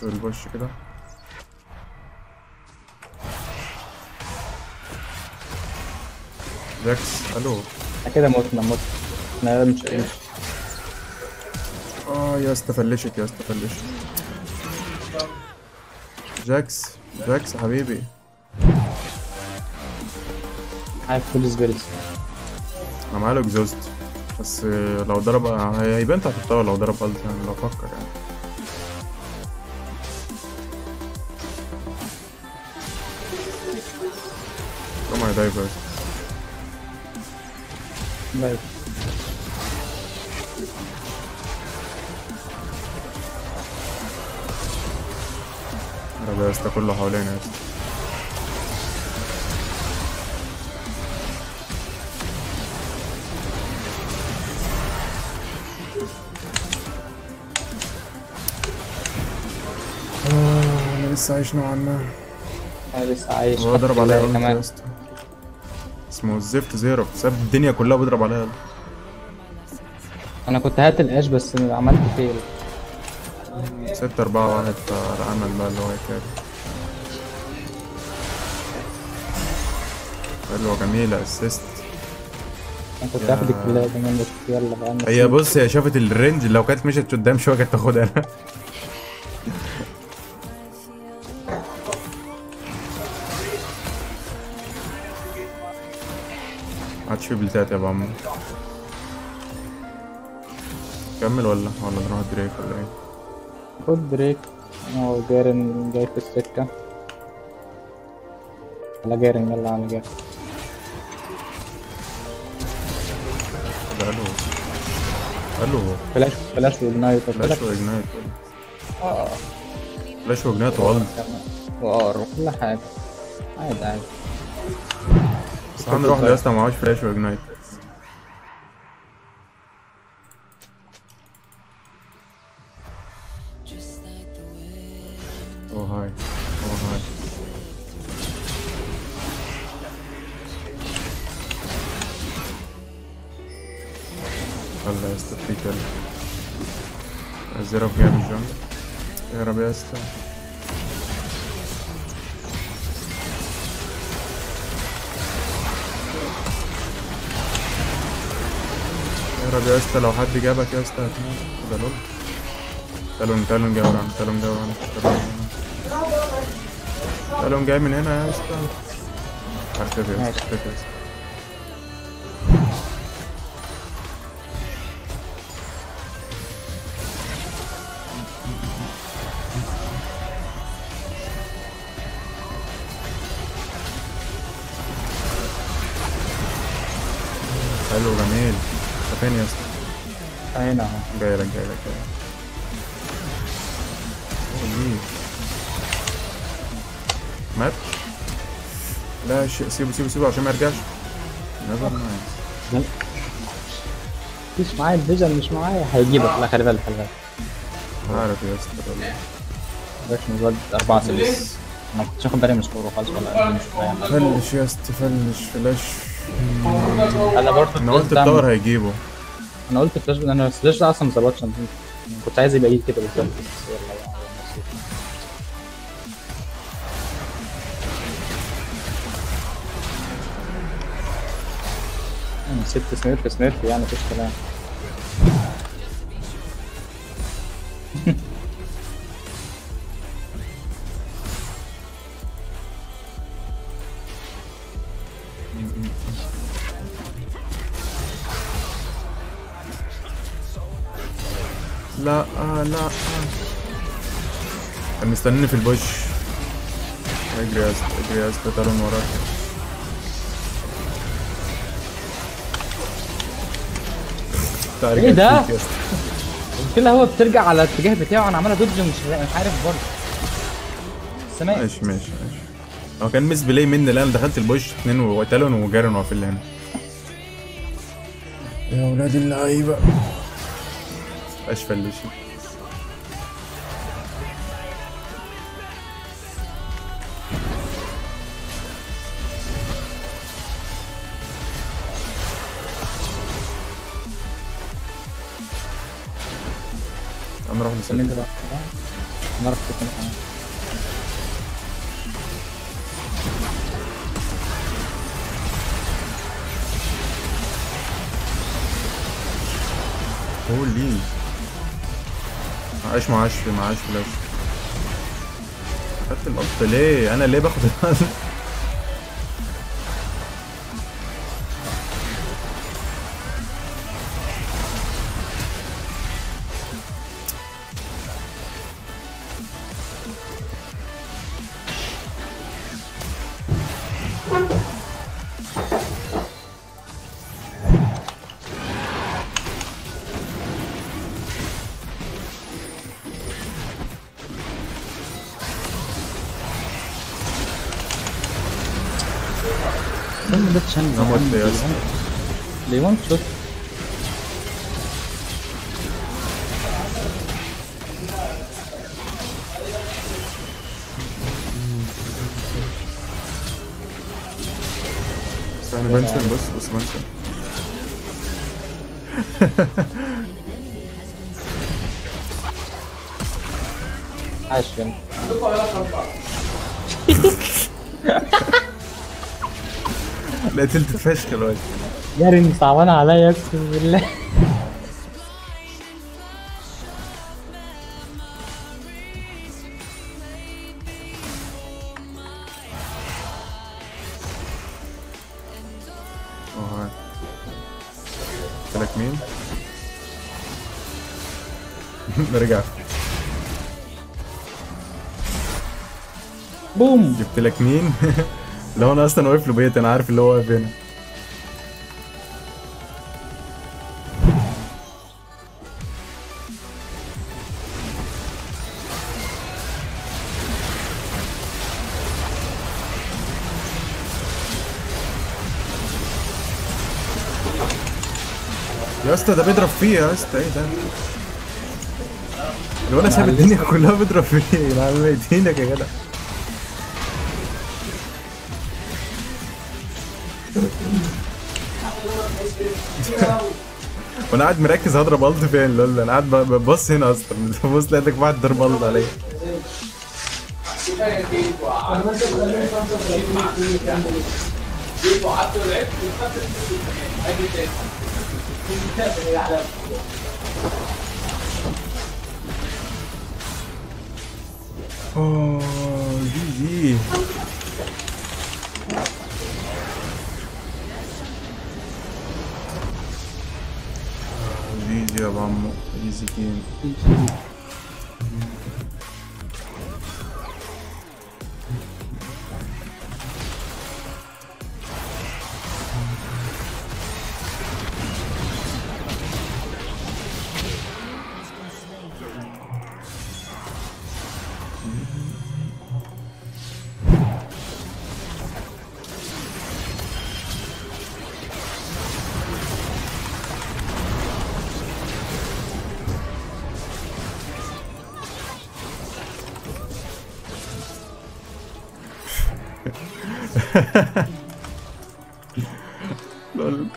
البوش كده جاكس الو احنا كده متنا متنا احنا مش مش اه يا اسطى فلشت يا اسطى فلشت جاكس جاكس حبيبي عارف فول سبيريتس انا معايا اكزوست بس لو ضرب هي- هيبان تحت الطاولة لو ضرب قلت يعني لو فكر يعني كم دايفرز طيب ده يا اسطى كله حوالينا يا اسطى آه، انا لسه عايش نوعا ما انا لسه عايش هو ضرب عليا الحمد قلت لله يا كمان اسطى اسمه الزفت زيرو ساب الدنيا كلها بيضرب عليا انا كنت هات الاش بس عملت فيل ستة أربعة واحد فالأمل بقى اللي هو يكاد حلوة جميلة اسيست انا كنت يا- هاخد الكلاب كمان بس يلا بقى نسيب. هي بص هي شافت الرينج لو كانت مشت قدام شوية كانت تاخدها انا عادش في بلتات يا ابو عمو كمل ولا ولا نروح دريك ولا ايه خد بريك هو جارن جاي في السكة يلا جارن يلا انا جارن ده الو الو فلاش فلاش واجنايت فلاش واجنايت فلاش واجنايت والله وار وكل حاجة عادي عادي بس هنروح يا اسطى معهوش فلاش واجنايت اوه هاي اوه هاي يلا يا اسطى في كل الزيرو جاي من الجنب اهرب يا اسطى اهرب يا اسطى لو حد جابك يا اسطى هتموت ده لول تالون تالون جاي ورانا تالون جاي ورانا تالون جاي ورانا. تالون جاي من هنا يا اسطى اختفي يا اسطى اختفي يا اسطى حلو جميل انت فين يا اسطى هنا اهو جاي لك جاي لك جاي لك أوه، مات لا شيء سيبه سيبه سيبه عشان ما يرجعش نيفر مايند مش معايا الفيجن مش معايا هيجيبك لا خلي بالك خلي بالك عارف يا اسطى والله. باش الواد 4 سيلز انا ما كنتش واخد بالي من سكوره خالص ولا مش فاهم فلش يا اسطى فلش فلاش انا برضه انا قلت التاور هيجيبه انا قلت فلاش انا فلاش ده اصلا ما ظبطش أنا كنت عايز يبقى يجي كده بالظبط بس يلا بقى نصيب. يعني ست سميرف سميرف يعني مفيش كلام لا آه لا آه. كان مستنيني في البوش اجري يا اسطى اجري يا اسطى تالون وراك تعال إيه ده؟ فيك يا اسطى. كل هو بترجع على الاتجاه بتاعه انا عماله دوج مش مش عارف برضه سماء ماشي ماشي ماشي هو كان مس بلاي مني لان دخلت البوش اتنين وتالون وجارن واقفين هنا يا ولاد اللعيبه اشفل شيء نروح اللي نسلم انت بقى نعرف كده كمان هولي معاش معاش معاش فلاش خدت القط ليه انا ليه باخد القط المهم ده تشن انا مت يا اسطى ليه وان شوت بس انا بنسل بص بص بنسل عاش يعني لا تلت فشخ الواد جاري صعبان عليا اقسم بالله اه قلت لك مين؟ نرجع بوم جبت لك مين؟ اللي هو انا اصلا واقف له بيت انا عارف اللي هو واقف هنا يا اسطى ده بيضرب فيه يا اسطى ايه ده؟ الولد ساب الدنيا كلها بيضرب فيه يا عم ايدينك يا جدع وانا قاعد مركز هضرب الت فين لول انا قاعد ب- ببص هنا اصلا ببص لقيتك واحد ضرب الت عليا اوه جي جي جي جي يا عمو ايزي جيم لول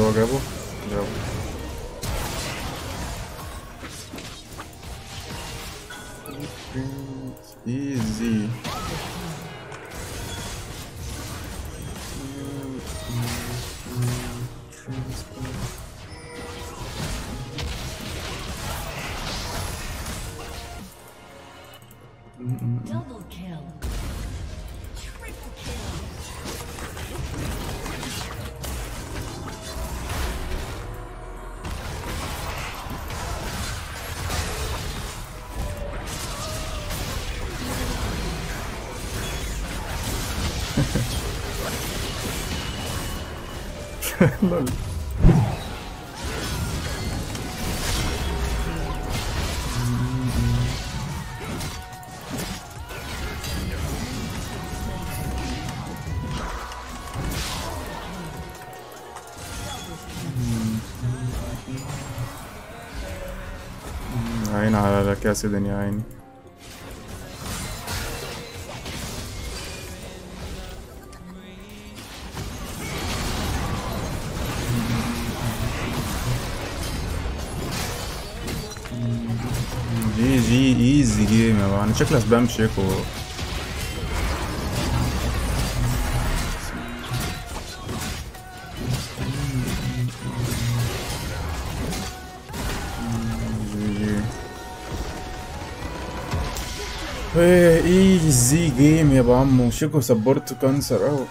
اللي هو جابه جابه ايزي Double kill. Triple kill. لول عين على كاسدن يا عيني جي جي ايزي جيم يا بابا. انا شكلي سبام شيكو جي جي ايه ايزي جيم يا ابو عمو شيكو سبورت كانسر اهو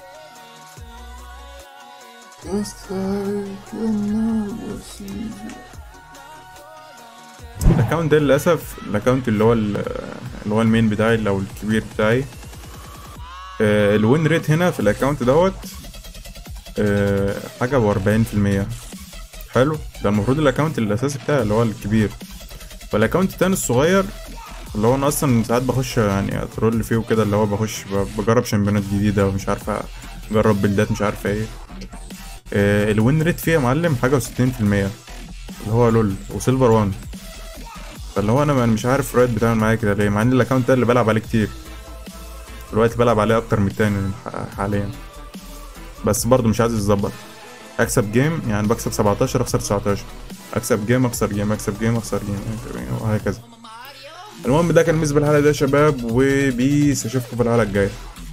الاكونت ده للاسف الاكونت اللي هو ال- اللي هو المين بتاعي اللي هو الكبير بتاعي آه، الوين ريت هنا في الاكونت دوت آه، حاجه ب 40% حلو ده المفروض الاكونت الاساسي بتاعي اللي هو الكبير والاكونت التاني الصغير اللي هو انا اصلا ساعات بخش يعني اترول فيه وكده اللي هو بخش ب- بجرب شامبيونات جديده ومش عارف اجرب بلدات مش عارف ايه آه، الوين ريت فيه يا معلم حاجه و60% اللي هو لول وسيلفر 1 فاللي هو انا أنا مش عارف رايت بتعمل معايا كده ليه مع ان الاكونت ده اللي بلعب عليه كتير دلوقتي بلعب عليه اكتر من التاني ح- حاليا بس برضه مش عايز يتظبط اكسب جيم يعني بكسب 17 اخسر 19 اكسب جيم اخسر جيم اكسب جيم اخسر جيم وهكذا المهم ده كان بالنسبه للحلقه دي يا شباب وبيس اشوفكم في الحلقه الجايه